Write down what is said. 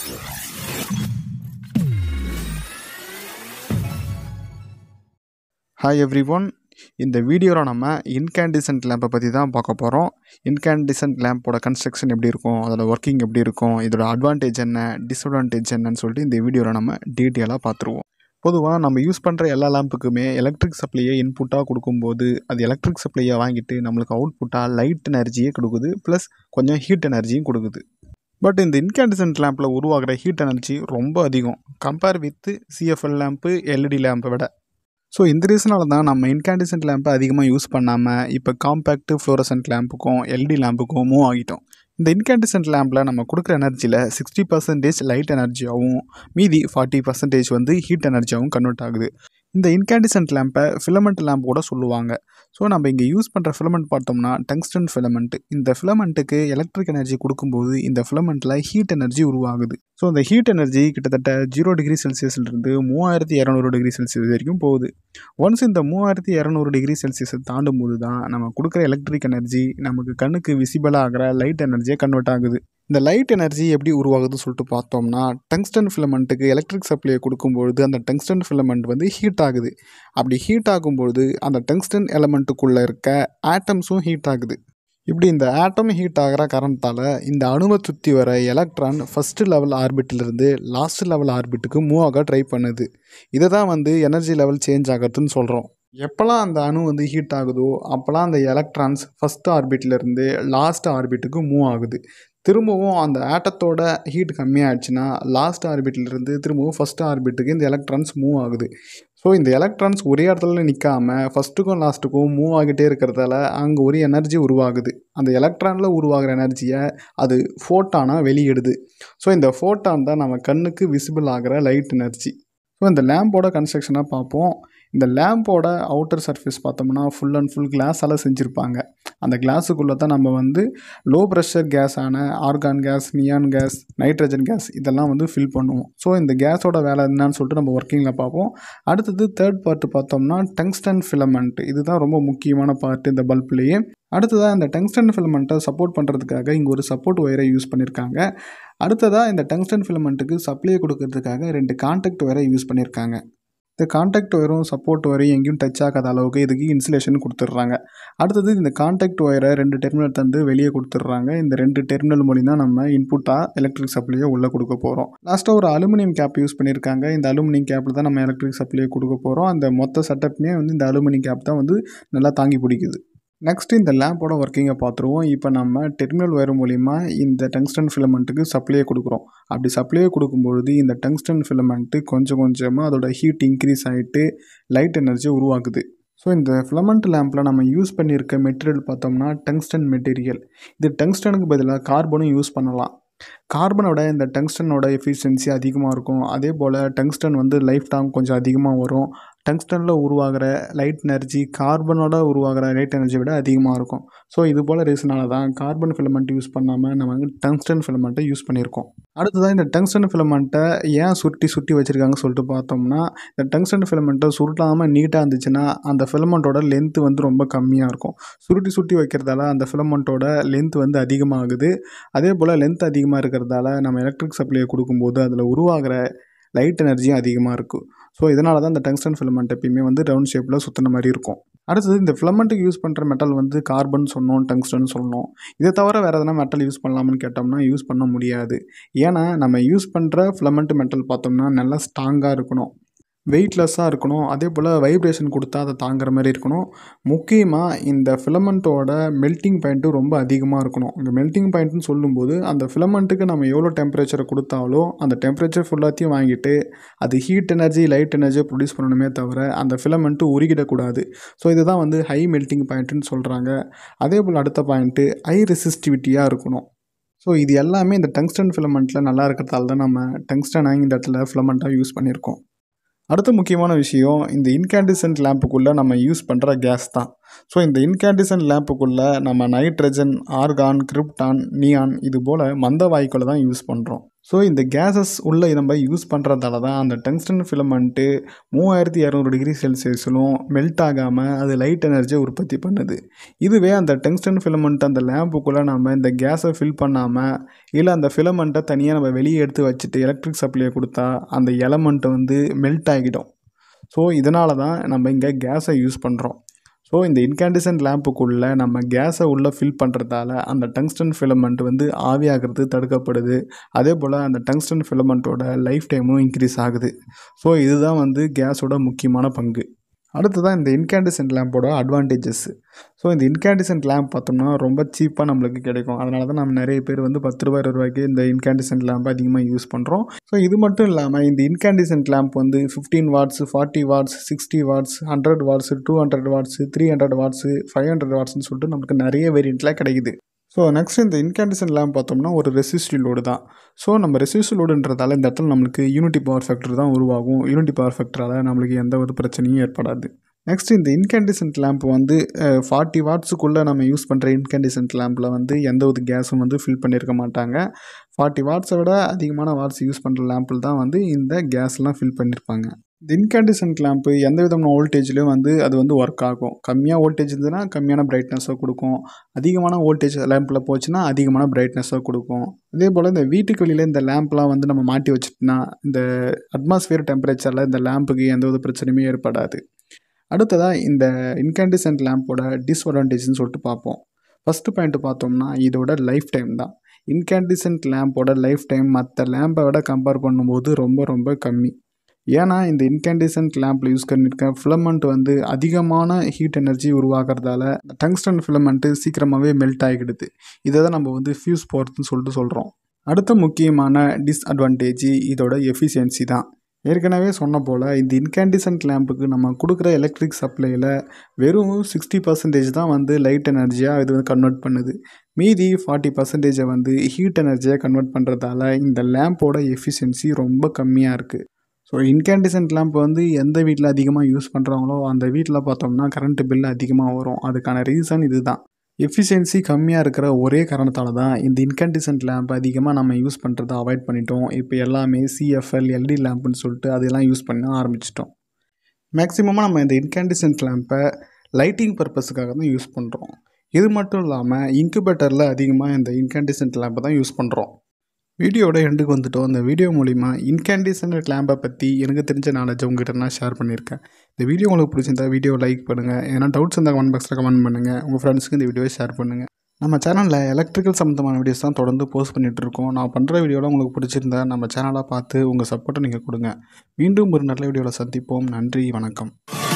hi every one இந்த வீடியோவில் நம்ம இன்கேண்டிசன்ட் லேம்பை பற்றி தான் பார்க்க போகிறோம் இன்கேண்டிசன்ட் லேம்போட கன்ஸ்ட்ரக்ஷன் எப்படி இருக்கும் அதோட ஒர்க்கிங் எப்படி இருக்கும் இதோட அட்வான்டேஜ் என்ன டிஸ்அட்வான்டேஜ் என்னன்னு சொல்லிட்டு இந்த வீடியோவில் நம்ம டீட்டெயிலாக பார்த்துருவோம் பொதுவாக நம்ம யூஸ் பண்ணுற எல்லா லேம்புக்குமே எலக்ட்ரிக் சப்ளையை இன்புட்டாக கொடுக்கும்போது அது எலக்ட்ரிக் சப்ளையை வாங்கிட்டு நம்மளுக்கு அவுட்புட்டாக லைட் எனர்ஜியே கொடுக்குது ப்ளஸ் கொஞ்சம் ஹீட் எனர்ஜியும் கொடுக்குது பட் இந்த இன்கேண்டிசன்ட் லேம்பில் உருவாகிற ஹீட் எனர்ஜி ரொம்ப அதிகம் compare with CFL lamp LED லேம்பை விட ஸோ இந்த ரீசனால தான் நம்ம இன்கேண்டிசன்ட் லேம்பை அதிகமாக யூஸ் பண்ணாமல் இப்போ காம்பேக்ட் ஃப்ளோரசன்ட் லேம்புக்கும் எல்இடி லேம்புக்கும் மூவ் ஆகிட்டோம் இந்த இன்கேண்டிசன்ட் லேம்பில் நம்ம கொடுக்குற எனர்ஜியில் சிக்ஸ்டி பர்சன்டேஜ் லைட் எனர்ஜியாகவும் மீதி ஃபார்ட்டி பர்சன்டேஜ் வந்து ஹீட் எனர்ஜியாகவும் கன்வெர்ட் ஆகுது இந்த இன்கேண்டிசன்ட் லேம்பை ஃபிலமெண்ட் லேம்ப் கூட சொல்லுவாங்க ஸோ நம்ம இங்கே யூஸ் பண்ணுற ஃபிலமெண்ட் பார்த்தோம்னா டங்ஸ்டன் ஃபிலமெண்ட் இந்த ஃபிலமெண்ட்டுக்கு எலக்ட்ரிக் எனர்ஜி கொடுக்கும்போது இந்த ஃபிலமெண்ட்டில் ஹீட் எனர்ஜி உருவாகுது ஸோ இந்த ஹீட் எனர்ஜி கிட்டத்தட்ட ஜீரோ டிகிரி செல்சியஸ்லேருந்து மூவாயிரத்தி இரநூறு டிகிரி செல்சியஸ் வரைக்கும் போகுது ஒன்ஸ் இந்த மூவாயிரத்தி இரநூறு டிகிரி செல்சியஸை தாண்டும் போது தான் நம்ம கொடுக்குற எலக்ட்ரிக் எனர்ஜி நமக்கு கண்ணுக்கு விசிபிளாக ஆகிற லைட் எனர்ஜியாக கன்வெர்ட் ஆகுது இந்த லைட் எனர்ஜி எப்படி உருவாகுதுன்னு சொல்லிட்டு பார்த்தோம்னா டங்ஸ்டன் ஃபிலமெண்ட்டுக்கு எலக்ட்ரிக் சப்ளையை கொடுக்கும்பொழுது அந்த டங்ஸ்டன் ஃபிலமெண்ட் வந்து ஹீட் ஆகுது அப்படி ஹீட் ஆகும்பொழுது அந்த டங்ஸ்டன் எலமெண்ட்டுக்குள்ளே இருக்க ஆட்டம்ஸும் ஹீட் ஆகுது இப்படி இந்த ஆட்டம் ஹீட் ஆகிற காரணத்தால் இந்த அணுவை சுற்றி வர எலக்ட்ரான் ஃபஸ்ட்டு லெவல் ஆர்பிட்டிலிருந்து லாஸ்ட் லெவல் ஆர்பிட்டுக்கு மூவ் ஆக ட்ரை பண்ணுது இதை தான் வந்து எனர்ஜி லெவல் சேஞ்ச் ஆகிறதுன்னு சொல்கிறோம் எப்போல்லாம் அந்த அணு வந்து ஹீட் ஆகுதோ அப்போல்லாம் அந்த எலக்ட்ரான்ஸ் ஃபஸ்ட் ஆர்பிட்லேருந்து லாஸ்ட் ஆர்பிட்டுக்கு மூவ் ஆகுது திரும்பவும் அந்த ஆட்டத்தோட ஹீட் கம்மியாகிடுச்சுன்னா லாஸ்ட் ஆர்பிட்லேருந்து திரும்பவும் ஃபஸ்ட் ஆர்பிட்டுக்கு இந்த எலக்ட்ரான்ஸ் மூவ் ஆகுது ஸோ இந்த எலக்ட்ரான்ஸ் ஒரே இடத்துல நிற்காம ஃபஸ்ட்டுக்கும் லாஸ்ட்டுக்கும் மூவ் ஆகிட்டே இருக்கிறதால அங்கே ஒரு எனர்ஜி உருவாகுது அந்த எலக்ட்ரானில் உருவாகிற எனர்ஜியை அது ஃபோட்டானாக வெளியிடுது ஸோ இந்த ஃபோட்டான் தான் நம்ம கண்ணுக்கு விசிபிள் ஆகிற லைட் எனர்ஜி ஸோ இந்த லேம்போட கன்ஸ்ட்ரக்ஷனாக பார்ப்போம் இந்த லேம்போட அவுட்டர் சர்ஃபேஸ் பார்த்தோம்னா ஃபுல் அண்ட் ஃபுல் கிளாஸால் செஞ்சுருப்பாங்க அந்த கிளாஸுக்குள்ளே தான் நம்ம வந்து லோ ப்ரெஷர் கேஸான argon gas neon gas nitrogen gas இதெல்லாம் வந்து ஃபில் பண்ணுவோம் ஸோ இந்த கேஸோட வேலை என்னன்னு சொல்லிட்டு நம்ம ஒர்க்கிங்கில் பார்ப்போம் அடுத்தது தேர்ட் பார்ட்டு பார்த்தோம்னா டங்ஸ்டன் ஃபிலமெண்ட் இதுதான் ரொம்ப முக்கியமான பார்ட் இந்த பல்ப்லேயே அடுத்ததாக இந்த டங்ஸ்டன் ஃபிலமெண்ட்டை சப்போர்ட் பண்ணுறதுக்காக இங்கே ஒரு சப்போர்ட் ஒயரை யூஸ் பண்ணியிருக்காங்க அடுத்ததாக இந்த டங்ஸ்டன் ஃபிலமெண்ட்டுக்கு சப்ளை கொடுக்கறதுக்காக ரெண்டு கான்டாக்ட் ஒயரை யூஸ் பண்ணியிருக்காங்க இந்த கான்டாக்ட் ஒயரும் சப்போர்ட் ஒயரும் எங்கேயும் டச் ஆகாத அளவுக்கு இதுக்கு இன்சுலேஷன் கொடுத்துட்றாங்க அடுத்தது இந்த கான்டாக்ட் ஒயரை ரெண்டு டெர்மினல் தந்து வெளியே கொடுத்துட்றாங்க இந்த ரெண்டு டெர்மினல் மூலியம் தான் நம்ம இன்புட்டாக எலக்ட்ரிக் சப்ளையை உள்ளே கொடுக்க போகிறோம் லாஸ்ட்டாக ஒரு அலுமினியம் கேப் யூஸ் பண்ணியிருக்காங்க இந்த அலுமினியம் கேப்பில் தான் நம்ம எலக்ட்ரிக் சப்ளையை கொடுக்க போகிறோம் அந்த மொத்த செட்டப்புமே வந்து இந்த அலுமினியம் கேப் தான் வந்து நல்லா தாங்கி பிடிக்குது நெக்ஸ்ட்டு இந்த லேம்போட ஒர்க்கிங்கை பார்த்துருவோம் இப்போ நம்ம டெர்மினல் ஒயர் மூலிமா இந்த டங்ஸ்டன் ஃபிலமெண்ட்டுக்கு சப்ளையை கொடுக்குறோம் அப்படி சப்ளையை கொடுக்கும்பொழுது இந்த டங்ஸ்டன் ஃபிலமெண்ட்டு கொஞ்சம் கொஞ்சமாக அதோட ஹீட் இன்க்ரீஸ் ஆகிட்டு லைட் எனர்ஜி உருவாக்குது ஸோ இந்த ஃபிலமெண்ட் லேம்பில் நம்ம யூஸ் பண்ணியிருக்க மெட்டீரியல் பார்த்தோம்னா டங்ஸ்டன் மெட்டீரியல் இது டங்ஸ்டனுக்கு பதிலாக கார்பனும் யூஸ் பண்ணலாம் கார்பனோட இந்த டங்ஸ்டனோட எஃபிஷியன்சி அதிகமாக இருக்கும் அதே போல் டங்ஸ்டன் வந்து லைஃப் டைம் கொஞ்சம் அதிகமாக வரும் டங்ஸ்டனில் உருவாகிற லைட் எனர்ஜி கார்பனோட உருவாகிற லைட் எனர்ஜி விட அதிகமாக இருக்கும் ஸோ இது போல் ரீசனால தான் கார்பன் ஃபிலமெண்ட் யூஸ் பண்ணாமல் நம்ம வந்து டங்ஸ்டன் ஃபிலமெண்ட்டை யூஸ் பண்ணியிருக்கோம் அடுத்ததாக இந்த டங்ஸ்டன் ஃபிலமெண்ட்டை ஏன் சுருட்டி சுட்டி வச்சுருக்காங்கன்னு சொல்லிட்டு பார்த்தோம்னா இந்த டங்ஸ்டன் ஃபிலமெண்ட்டை சுருட்டாமல் நீட்டாக இருந்துச்சுன்னா அந்த ஃபிலமெண்ட்டோட லென்த்து வந்து ரொம்ப கம்மியாக இருக்கும் சுருட்டி சுட்டி வைக்கிறதால அந்த ஃபிலமெண்ட்டோட லென்த் வந்து அதிகமாகுது அதே போல் லென்த் அதிகமாக இருக்கிறதால நம்ம எலக்ட்ரிக் சப்ளையை கொடுக்கும்போது அதில் உருவாகிற லைட் எனர்ஜியும் அதிகமாக இருக்கும் ஸோ இதனால தான் இந்த டங்ஸ்டன் ஃபிலமெண்ட் எப்பயுமே வந்து ரவுண்ட் ஷேப்பில் சுற்றின மாதிரி இருக்கும் அடுத்தது இந்த ஃபிலமெண்ட்டுக்கு யூஸ் பண்ணுற மெட்டல் வந்து கார்பன் சொன்னோம் டங்ஸ்டன் சொன்னோம் இதை தவிர வேறு எதனா மெட்டல் யூஸ் பண்ணலாம்னு கேட்டோம்னா யூஸ் பண்ண முடியாது ஏன்னா நம்ம யூஸ் பண்ணுற ஃபிலமெண்ட் மெட்டல் பார்த்தோம்னா நல்லா ஸ்ட்ராங்காக இருக்கணும் வெயிட்லெஸ்ஸாக இருக்கணும் அதே போல் வைப்ரேஷன் கொடுத்தா அதை தாங்குற மாதிரி இருக்கணும் முக்கியமாக இந்த ஃபிலமெண்ட்டோட மெல்ட்டிங் பாயிண்ட்டும் ரொம்ப அதிகமாக இருக்கணும் இந்த மெல்ட்டிங் பாயிண்ட்னு சொல்லும்போது அந்த ஃபிலமெண்ட்டுக்கு நம்ம எவ்வளோ டெம்பரேச்சரை கொடுத்தாலும் அந்த டெம்பரேச்சர் ஃபுல்லாத்தையும் வாங்கிட்டு அது ஹீட் எனர்ஜி லைட் எனர்ஜியை ப்ரொடியூஸ் பண்ணணுமே தவிர அந்த ஃபிலமெண்ட்டு உருகிடக்கூடாது ஸோ இதுதான் வந்து ஹை மெல்ட்டிங் பாயிண்ட்டுன்னு சொல்கிறாங்க அதே போல் அடுத்த பாயிண்ட்டு ஹை ரெசிஸ்டிவிட்டியாக இருக்கணும் ஸோ இது எல்லாமே இந்த டங்ஸ்டன் ஃபிலமெண்ட்டில் நல்லா இருக்கிறதால தான் நம்ம டங்ஸ்டனை இந்த இடத்துல ஃபிலமெண்ட்டாக யூஸ் பண்ணியிருக்கோம் அடுத்த முக்கியமான விஷயம் இந்த இன்கேண்டிசன்ட் லேம்புக்குள்ளே நம்ம யூஸ் பண்ணுற கேஸ் தான் ஸோ இந்த இன்கேண்டிசன்ட் லேம்புக்குள்ளே நம்ம நைட்ரஜன் ஆர்கான் கிரிப்டான் நியான் இது போல் மந்த வாயுக்களை தான் யூஸ் பண்ணுறோம் ஸோ இந்த கேஸஸ் உள்ளே நம்ம யூஸ் பண்ணுறதால தான் அந்த டங்ஸ்டன் ஃபிலமெண்ட்டு மூவாயிரத்தி இரநூறு டிகிரி செல்சியஸிலும் மெல்ட் ஆகாமல் அது லைட் எனர்ஜியை உற்பத்தி பண்ணுது இதுவே அந்த டங்ஸ்டன் ஃபிலமெண்ட் அந்த லேம்புக்குள்ளே நம்ம இந்த கேஸை ஃபில் பண்ணாமல் இல்லை அந்த ஃபிலமெண்ட்டை தனியாக நம்ம வெளியே எடுத்து வச்சுட்டு எலக்ட்ரிக் சப்ளையை கொடுத்தா அந்த எலமெண்ட் வந்து மெல்ட் ஆகிடும் ஸோ இதனால தான் நம்ம இங்கே கேஸை யூஸ் பண்ணுறோம் ஸோ இந்த இன்கேண்டிசன்ட் லேம்புக்குள்ளே நம்ம கேஸை உள்ளே ஃபில் பண்ணுறதால அந்த டங்ஸ்டன் ஃபிலமெண்ட் வந்து ஆவியாகிறது தடுக்கப்படுது அதே போல் அந்த டங்ஸ்டன் ஃபிலமெண்ட்டோட லைஃப் டைமும் இன்க்ரீஸ் ஆகுது ஸோ இதுதான் வந்து கேஸோட முக்கியமான பங்கு அடுத்ததான் இந்த இன்கேண்டிசன்ட் லேம்போட அட்வான்டேஜஸ் ஸோ இந்த இன்கேண்டிசன்ட் லேம்ப் பார்த்தோம்னா ரொம்ப சீப்பாக நம்மளுக்கு கிடைக்கும் அதனால தான் நம்ம நிறைய பேர் வந்து பத்து ரூபாய் இருபது ரூபாய்க்கு இந்த இன்கேண்டிசன்ட் லேம்ப் அதிகமாக யூஸ் பண்ணுறோம் ஸோ இது மட்டும் இல்லாமல் இந்த இன்கேண்டிசன்ட் லேம்ப் வந்து fifteen watts forty watts sixty watts hundred watts two hundred watts three hundred watts five hundred வாட்ஸ்னு சொல்லிட்டு நமக்கு நிறைய வேரியண்ட்டில் கிடைக்குது ஸோ நெக்ஸ்ட் இந்த இன்கேண்டிசன் லேம்ப் பார்த்தோம்னா ஒரு ரெசிஸ்டிவ் லோடு தான் ஸோ நம்ம ரெசிஸ்டிவ் லோடுன்றதால இந்த இடத்துல நம்மளுக்கு யூனிட்டி பவர் ஃபேக்டர் தான் உருவாகும் யூனிட்டி பவர் ஃபேக்டரால் நம்மளுக்கு எந்த ஒரு பிரச்சனையும் ஏற்படாது நெக்ஸ்ட் இந்த இன்கேண்டிசன்ட் லேம்ப் வந்து ஃபார்ட்டி வாட்ஸுக்குள்ளே நம்ம யூஸ் பண்ணுற இன்கேண்டிசன்ட் லேம்பில் வந்து எந்த ஒரு கேஸும் வந்து ஃபில் பண்ணியிருக்க மாட்டாங்க ஃபார்ட்டி வாட்ஸை விட அதிகமான வாட்ஸ் யூஸ் பண்ணுற லேம்பில் தான் வந்து இந்த கேஸ்லாம் ஃபில் பண்ணியிருப்பாங்க இந்த இன்கேண்டிசன்ட் லேம்ப்பு எந்த விதமான வோல்டேஜ்லேயும் வந்து அது வந்து ஒர்க் ஆகும் கம்மியாக வோல்டேஜ் இருந்ததுன்னா கம்மியான பிரைட்னஸை கொடுக்கும் அதிகமான வோல்டேஜ் லேம்பில் போச்சுன்னா அதிகமான பிரைட்னஸை கொடுக்கும் அதே போல் இந்த வீட்டுக்கு வெளியில் இந்த லேம்ப்லாம் வந்து நம்ம மாட்டி வச்சுட்டோம்னா இந்த அட்மாஸ்பியர் டெம்பரேச்சரில் இந்த லேம்புக்கு எந்த ஒரு பிரச்சனையுமே ஏற்படாது அடுத்ததாக இந்த இன்கேண்டிசன்ட் லேம்போட டிஸ்அட்வான்டேஜ்னு சொல்லிட்டு பார்ப்போம் ஃபஸ்ட்டு பாயிண்ட் பார்த்தோம்னா இதோட லைஃப் டைம் தான் இன்கேண்டிசன்ட் லேம்போட லைஃப் டைம் மற்ற லேம்பை விட கம்பேர் பண்ணும்போது ரொம்ப ரொம்ப கம்மி ஏன்னா இந்த இன்கேண்டிசன்ட் லேம்பில் யூஸ் பண்ணியிருக்க ஃபிலமெண்ட் வந்து அதிகமான ஹீட் எனர்ஜி உருவாக்குறதால டங்ஸ்டன் ஃபிலமெண்ட்டு சீக்கிரமாகவே மெல்ட் ஆகிடுது இதை தான் நம்ம வந்து ஃபியூஸ் போகிறதுன்னு சொல்லிட்டு சொல்கிறோம் அடுத்த முக்கியமான டிஸ்அட்வான்டேஜ் இதோட எஃபிஷியன்சி தான் ஏற்கனவே சொன்ன போல் இந்த இன்கேண்டிசன்ட் லேம்புக்கு நம்ம கொடுக்குற எலக்ட்ரிக் சப்ளையில் வெறும் சிக்ஸ்டி பர்சன்டேஜ் தான் வந்து லைட் எனர்ஜியாக இது வந்து கன்வெர்ட் பண்ணுது மீதி ஃபார்ட்டி பர்சன்டேஜை வந்து ஹீட் எனர்ஜியாக கன்வெர்ட் பண்ணுறதால இந்த லேம்போட எஃபிஷியன்சி ரொம்ப கம்மியாக இருக்குது ஸோ இன்கேண்டிசன்ட் லேம்ப் வந்து எந்த வீட்டில் அதிகமாக யூஸ் பண்ணுறாங்களோ அந்த வீட்டில் பார்த்தோம்னா கரண்ட் பில் அதிகமாக வரும் அதுக்கான ரீசன் இதுதான் எஃபிஷியன்சி கம்மியாக இருக்கிற ஒரே காரணத்தால் தான் இந்த இன்கேண்டிசன்ட் லேம்ப் அதிகமாக நம்ம யூஸ் பண்ணுறதை அவாய்ட் பண்ணிட்டோம் இப்போ எல்லாமே சிஎஃப்எல் எல்டி லேம்ப்னு சொல்லிட்டு அதெல்லாம் யூஸ் பண்ண ஆரம்பிச்சிட்டோம் மேக்ஸிமமாக நம்ம இந்த இன்கேண்டிசன்ட் லேம்பை லைட்டிங் பர்பஸுக்காக தான் யூஸ் பண்ணுறோம் இது மட்டும் இல்லாமல் இன்குபேட்டரில் அதிகமாக இந்த இன்கேண்டிசன்ட் லேம்பை தான் யூஸ் பண்ணுறோம் வீடியோட எண்டுக்கு வந்துட்டோம் இந்த வீடியோ மூலிமா இன்கேண்டிசன்ட் லேம்பை பற்றி எனக்கு தெரிஞ்ச நாலேஜ் உங்ககிட்ட நான் ஷேர் பண்ணியிருக்கேன் இந்த வீடியோ உங்களுக்கு பிடிச்சிருந்தா வீடியோ லைக் பண்ணுங்கள் ஏன்னா டவுட்ஸ் இருந்தால் கமெண்ட் பாக்ஸில் கமெண்ட் பண்ணுங்கள் உங்கள் ஃப்ரெண்ட்ஸுக்கு இந்த வீடியோவை ஷேர் பண்ணுங்கள் நம்ம சேனலில் எலக்ட்ரிக்கல் சம்மந்தமான வீடியோஸ் தான் தொடர்ந்து போஸ்ட் பண்ணிகிட்டு இருக்கோம் நான் பண்ணுற வீடியோலாம் உங்களுக்கு பிடிச்சிருந்தா நம்ம சேனலை பார்த்து உங்கள் சப்போர்ட்டை நீங்கள் கொடுங்க மீண்டும் ஒரு நல்ல வீடியோவில் சந்திப்போம் நன்றி வணக்கம்